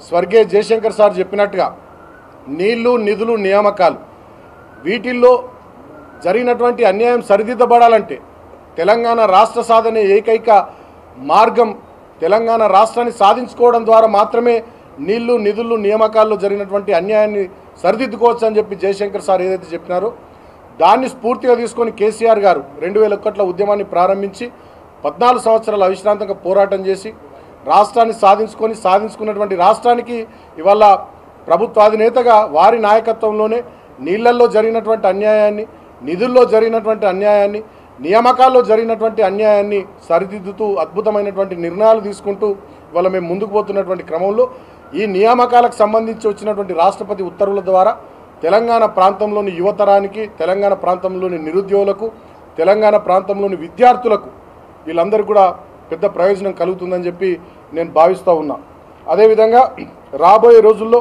స్వర్గీయ జయశంకర్ సార్ చెప్పినట్టుగా నీళ్లు నిధులు నియామకాలు వీటిల్లో జరిగినటువంటి అన్యాయం సరిదిద్దబడాలంటే తెలంగాణ రాష్ట్ర సాధనే ఏకైక మార్గం తెలంగాణ రాష్ట్రాన్ని సాధించుకోవడం ద్వారా మాత్రమే నీళ్లు నిధులు నియామకాల్లో జరిగినటువంటి అన్యాయాన్ని సరిదిద్దుకోవచ్చు అని చెప్పి జయశంకర్ సార్ ఏదైతే చెప్పినారో దాన్ని స్ఫూర్తిగా తీసుకొని కేసీఆర్ గారు రెండు వేల ఒకట్ల ఉద్యమాన్ని ప్రారంభించి పద్నాలుగు సంవత్సరాలు అవిశ్రాంతంగా పోరాటం చేసి రాష్ట్రాన్ని సాధించుకొని సాధించుకున్నటువంటి రాష్ట్రానికి ఇవాళ ప్రభుత్వాధినేతగా వారి నాయకత్వంలోనే నీళ్లల్లో జరిగినటువంటి అన్యాయాన్ని నిధుల్లో జరిగినటువంటి అన్యాయాన్ని నియామకాల్లో జరిగినటువంటి అన్యాయాన్ని సరిదిద్దుతూ అద్భుతమైనటువంటి నిర్ణయాలు తీసుకుంటూ ఇవాళ మేము ముందుకు పోతున్నటువంటి క్రమంలో ఈ నియామకాలకు సంబంధించి వచ్చినటువంటి రాష్ట్రపతి ఉత్తర్వుల ద్వారా తెలంగాణ ప్రాంతంలోని యువతరానికి తెలంగాణ ప్రాంతంలోని నిరుద్యోగులకు తెలంగాణ ప్రాంతంలోని విద్యార్థులకు వీళ్ళందరూ కూడా పెద్ద ప్రయోజనం కలుగుతుందని చెప్పి నేను భావిస్తూ ఉన్నా అదేవిధంగా రాబోయే రోజుల్లో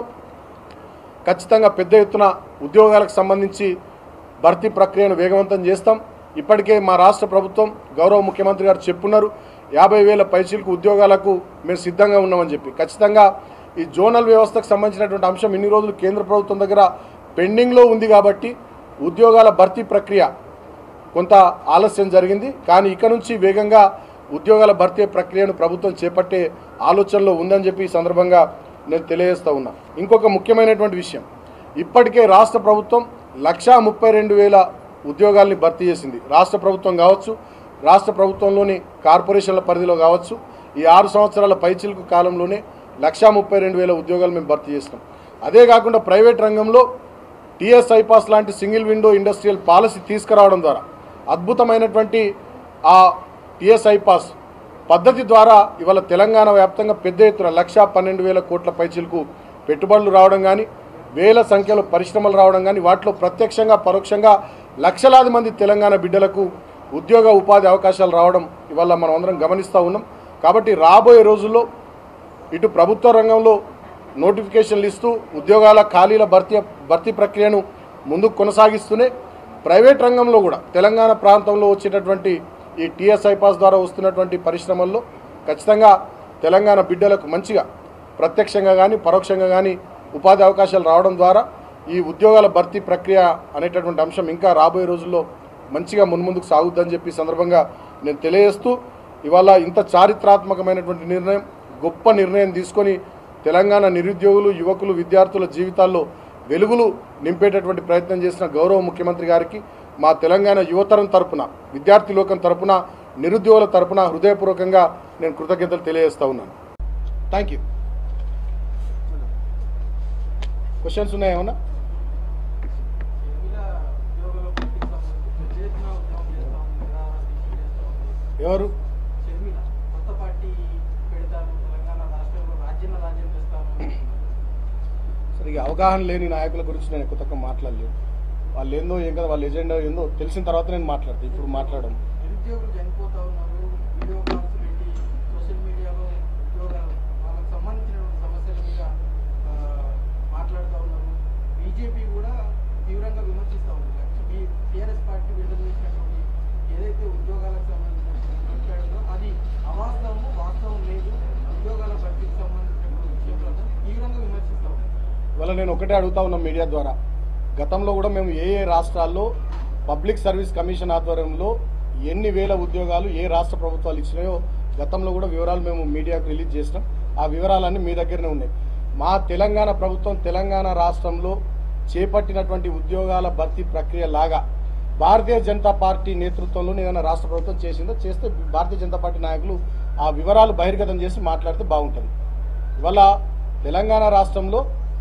ఖచ్చితంగా పెద్ద ఎత్తున ఉద్యోగాలకు సంబంధించి భర్తీ ప్రక్రియను వేగవంతం చేస్తాం ఇప్పటికే మా రాష్ట్ర ప్రభుత్వం గౌరవ ముఖ్యమంత్రి గారు చెప్పున్నారు యాభై వేల పైచీలకు ఉద్యోగాలకు మేము సిద్ధంగా ఉన్నామని చెప్పి ఖచ్చితంగా ఈ జోనల్ వ్యవస్థకు సంబంధించినటువంటి అంశం ఇన్ని రోజులు కేంద్ర ప్రభుత్వం దగ్గర పెండింగ్లో ఉంది కాబట్టి ఉద్యోగాల భర్తీ ప్రక్రియ కొంత ఆలస్యం జరిగింది కానీ ఇక నుంచి వేగంగా ఉద్యోగాల భర్తీ ప్రక్రియను ప్రభుత్వం చేపట్టే ఆలోచనలో ఉందని చెప్పి ఈ సందర్భంగా నేను తెలియజేస్తా ఉన్నా ఇంకొక ముఖ్యమైనటువంటి విషయం ఇప్పటికే రాష్ట్ర ప్రభుత్వం లక్షా ముప్పై రెండు వేల ఉద్యోగాల్ని భర్తీ చేసింది రాష్ట్ర ప్రభుత్వం కావచ్చు రాష్ట్ర ప్రభుత్వంలోని కార్పొరేషన్ల పరిధిలో కావచ్చు ఈ ఆరు సంవత్సరాల పైచిలుకు కాలంలోనే లక్షా ముప్పై రెండు వేల ఉద్యోగాలు మేము భర్తీ చేస్తాం అదే కాకుండా ప్రైవేట్ రంగంలో టీఎస్ ఐపాస్ లాంటి సింగిల్ విండో ఇండస్ట్రియల్ పాలసీ తీసుకురావడం ద్వారా అద్భుతమైనటువంటి ఆ టీఎస్ ఐపాస్ పద్ధతి ద్వారా ఇవాళ తెలంగాణ వ్యాప్తంగా పెద్ద ఎత్తున లక్ష పన్నెండు వేల కోట్ల పైచీలకు పెట్టుబడులు రావడం కానీ వేల సంఖ్యలో పరిశ్రమలు రావడం కానీ వాటిలో ప్రత్యక్షంగా పరోక్షంగా లక్షలాది మంది తెలంగాణ బిడ్డలకు ఉద్యోగ ఉపాధి అవకాశాలు రావడం ఇవాళ మనం అందరం గమనిస్తూ ఉన్నాం కాబట్టి రాబోయే రోజుల్లో ఇటు ప్రభుత్వ రంగంలో నోటిఫికేషన్లు ఇస్తూ ఉద్యోగాల ఖాళీల భర్తీ భర్తీ ప్రక్రియను ముందుకు కొనసాగిస్తూనే ప్రైవేట్ రంగంలో కూడా తెలంగాణ ప్రాంతంలో వచ్చేటటువంటి ఈ టీఎస్ఐ పాస్ ద్వారా వస్తున్నటువంటి పరిశ్రమల్లో ఖచ్చితంగా తెలంగాణ బిడ్డలకు మంచిగా ప్రత్యక్షంగా కానీ పరోక్షంగా కానీ ఉపాధి అవకాశాలు రావడం ద్వారా ఈ ఉద్యోగాల భర్తీ ప్రక్రియ అనేటటువంటి అంశం ఇంకా రాబోయే రోజుల్లో మంచిగా మున్ముందుకు సాగుద్దని చెప్పి ఈ సందర్భంగా నేను తెలియజేస్తూ ఇవాళ ఇంత చారిత్రాత్మకమైనటువంటి నిర్ణయం గొప్ప నిర్ణయం తీసుకొని తెలంగాణ నిరుద్యోగులు యువకులు విద్యార్థుల జీవితాల్లో వెలుగులు నింపేటటువంటి ప్రయత్నం చేసిన గౌరవ ముఖ్యమంత్రి గారికి మా తెలంగాణ యువతరం తరపున విద్యార్థి లోకం తరపున నిరుద్యోగుల తరపున హృదయపూర్వకంగా నేను కృతజ్ఞతలు తెలియజేస్తా ఉన్నాను థ్యాంక్ యూ క్వశ్చన్స్ ఉన్నాయా ఏమన్నా ఎన్నికల ఉద్యోగుల భర్తీకి సంబంధించి పెద్ద ఎత్తున ఉద్యమం చేస్తా ఉంది నిరాహార దీక్ష చేస్తా ఉంది. ఎవరు షర్మిల కొత్త పార్టీ పెడతాను తెలంగాణ రాష్ట్రంలో రాజ్యం రాజ్యం చేస్తాను సరే ఇక అవగాహన లేని నాయకుల గురించి నేను ఎక్కువ తక్కువ మాట్లాడలేదు వాళ్ళు ఏందో ఏం కదా వాళ్ళ ఎజెండా ఏందో తెలిసిన తర్వాత నేను మాట్లాడతాను ఇప్పుడు మాట్లాడడం నిరుద్యోగులు చనిపోతా ఉన్నారు వీడియో కాల్స్ పెట్టి సోషల్ మీడియాలో ఉద్యోగాలు వాళ్ళకి సంబంధించినటువంటి సమస్యల మీద ఆ, మాట్లాడుతూ ఉన్నారు బీజేపీ కూడా తీవ్రంగా విమర్శిస్తూ ఉంది మీ టీఆర్ఎస్ పార్టీ విడుదల చేసినటువంటి ఏదైతే ఉద్యోగాలకు సంబంధించినటువంటి మాట్లాడిందో అది అవాస్తవము వాస్తవం లేదు ఉద్యోగాల భర్తీకి సంబంధించినటువంటి విషయంలో తీవ్రంగా విమర్శిస్తూ ఉంది ఇవాళ నేను ఒకటే అడుగుతా ఉన్నా మీడియా ద్వారా గతంలో కూడా మేము ఏ ఏ రాష్ట్రాల్లో పబ్లిక్ సర్వీస్ కమిషన్ ఆధ్వర్యంలో ఎన్ని వేల ఉద్యోగాలు ఏ రాష్ట్ర ప్రభుత్వాలు ఇచ్చినాయో గతంలో కూడా వివరాలు మేము మీడియాకు రిలీజ్ చేసినాం ఆ వివరాలన్నీ మీ దగ్గరనే ఉన్నాయి మా తెలంగాణ ప్రభుత్వం తెలంగాణ రాష్ట్రంలో చేపట్టినటువంటి ఉద్యోగాల భర్తీ ప్రక్రియ లాగా భారతీయ జనతా పార్టీ నేతృత్వంలో ఏదైనా రాష్ట్ర ప్రభుత్వం చేసిందో చేస్తే భారతీయ జనతా పార్టీ నాయకులు ఆ వివరాలు బహిర్గతం చేసి మాట్లాడితే బాగుంటుంది ఇవాళ తెలంగాణ రాష్ట్రంలో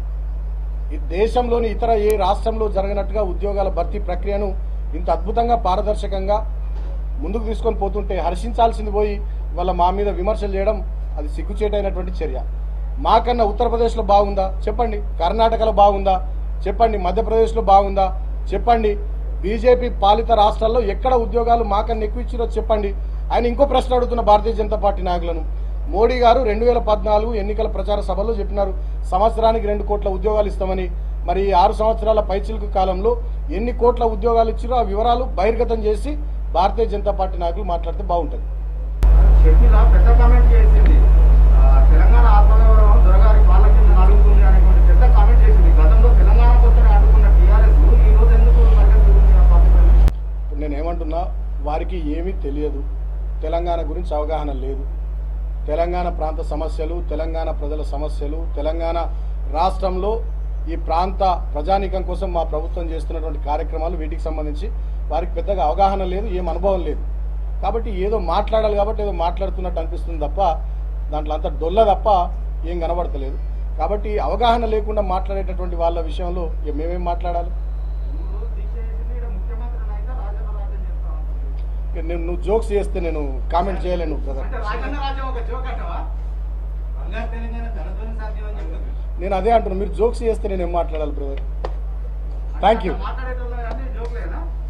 ఈ దేశంలోని ఇతర ఏ రాష్ట్రంలో జరగనట్టుగా ఉద్యోగాల భర్తీ ప్రక్రియను ఇంత అద్భుతంగా పారదర్శకంగా ముందుకు తీసుకొని పోతుంటే హర్షించాల్సింది పోయి వాళ్ళ మా మీద విమర్శలు చేయడం అది సిగ్గుచేటైనటువంటి చర్య మాకన్నా ఉత్తరప్రదేశ్లో బాగుందా చెప్పండి కర్ణాటకలో బాగుందా చెప్పండి మధ్యప్రదేశ్లో బాగుందా చెప్పండి బీజేపీ పాలిత రాష్ట్రాల్లో ఎక్కడ ఉద్యోగాలు మాకన్నా ఎక్కువ ఇచ్చిరో చెప్పండి ఆయన ఇంకో ప్రశ్న అడుగుతున్న భారతీయ జనతా పార్టీ నాయకులను మోడీ గారు రెండు వేల పద్నాలుగు ఎన్నికల ప్రచార సభలో చెప్పినారు సంవత్సరానికి రెండు కోట్ల ఉద్యోగాలు ఇస్తామని మరి ఈ ఆరు సంవత్సరాల పైచిలుకు కాలంలో ఎన్ని కోట్ల ఉద్యోగాలు ఇచ్చారో ఆ వివరాలు బహిర్గతం చేసి భారతీయ జనతా పార్టీ నాయకులు మాట్లాడితే బాగుంటుంది షర్మిల పెద్ద కామెంట్ చేసింది ఆ, తెలంగాణ ఆత్మగౌరవం దొరగారి పాల కింద ఏమంటున్నా వారికి ఏమీ తెలియదు తెలంగాణ గురించి అవగాహన లేదు తెలంగాణ ప్రాంత సమస్యలు తెలంగాణ ప్రజల సమస్యలు తెలంగాణ రాష్ట్రంలో ఈ ప్రాంత ప్రజానీకం కోసం మా ప్రభుత్వం చేస్తున్నటువంటి కార్యక్రమాలు వీటికి సంబంధించి వారికి పెద్దగా అవగాహన లేదు ఏం అనుభవం లేదు కాబట్టి ఏదో మాట్లాడాలి కాబట్టి ఏదో మాట్లాడుతున్నట్టు అనిపిస్తుంది తప్ప దాంట్లో అంత డొల్ల తప్ప ఏం కనబడతలేదు కాబట్టి అవగాహన లేకుండా మాట్లాడేటటువంటి వాళ్ళ విషయంలో ఇక మేమేం మాట్లాడాలి మూడు దీక్ష చేసింది ఇక్కడ ముఖ్యమంత్రి అయితే రాజన్న రాజ్యం చేస్తా ఉంటుంది ఇక నేను నువ్వు జోక్స్ చేస్తే నేను కామెంట్ చేయలేను బ్రదర్ అంటే రాజన్న రాజ్యం ఒక జోక్ అంటవా బంగారు తెలంగాణ ధనధ్వని సాధ్యం అని చెప్తుంది నేను అదే అంటున్నాను మీరు జోక్స్ చేస్తే నేను ఏం మాట్లాడాలి బ్రదర్ థ్యాంక్ యూ మాట్లాడేటోళ్ళు అన్ని జోక్లేనా